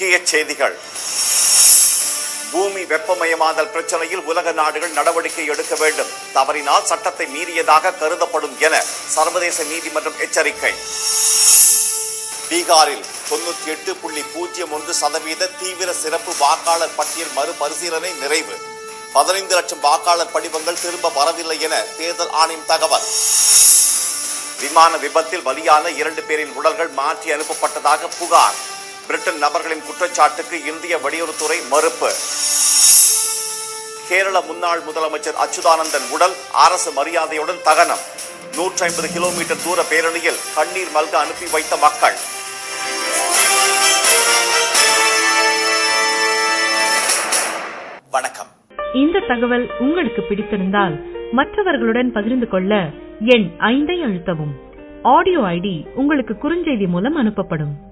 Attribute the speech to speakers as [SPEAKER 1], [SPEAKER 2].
[SPEAKER 1] முக்கிய செய்திகள் பூமி வெப்பமயமாதல் பிரச்சனையில் உலக நாடுகள் நடவடிக்கை எடுக்க வேண்டும் தவறினால் சட்டத்தை மீறியதாக கருதப்படும் என சர்வதேச நீதிமன்றம் எச்சரிக்கை பீகாரில் தொண்ணூத்தி எட்டு புள்ளி பூஜ்ஜியம் ஒன்று சதவீத தீவிர சிறப்பு வாக்காளர் பட்டியல் மறுபரிசீலனை நிறைவு பதினைந்து லட்சம் வாக்காளர் படிவங்கள் திரும்ப வரவில்லை என தேர்தல் ஆணையம் தகவல் விமான விபத்தில் பலியான இரண்டு பேரின் உடல்கள் மாற்றி அனுப்பப்பட்டதாக புகார் பிரிட்டன் நபர்களின் குற்றச்சாட்டுக்கு இந்திய வெளியுறவுத்துறை மறுப்பு கேரள முன்னாள் முதலமைச்சர் அச்சுதானந்தன் உடல் அரசு மரியாதையுடன் தகனம் நூற்றி ஐம்பது கிலோமீட்டர் தூர பேரணியில் கண்ணீர் மல்க அனுப்பி வைத்த மக்கள் வணக்கம்
[SPEAKER 2] இந்த தகவல் உங்களுக்கு பிடித்திருந்தால் மற்றவர்களுடன் பகிர்ந்து கொள்ள எண் ஐந்தை அழுத்தவும் ஆடியோ ஐடி உங்களுக்கு குறுஞ்செய்தி மூலம் அனுப்பப்படும்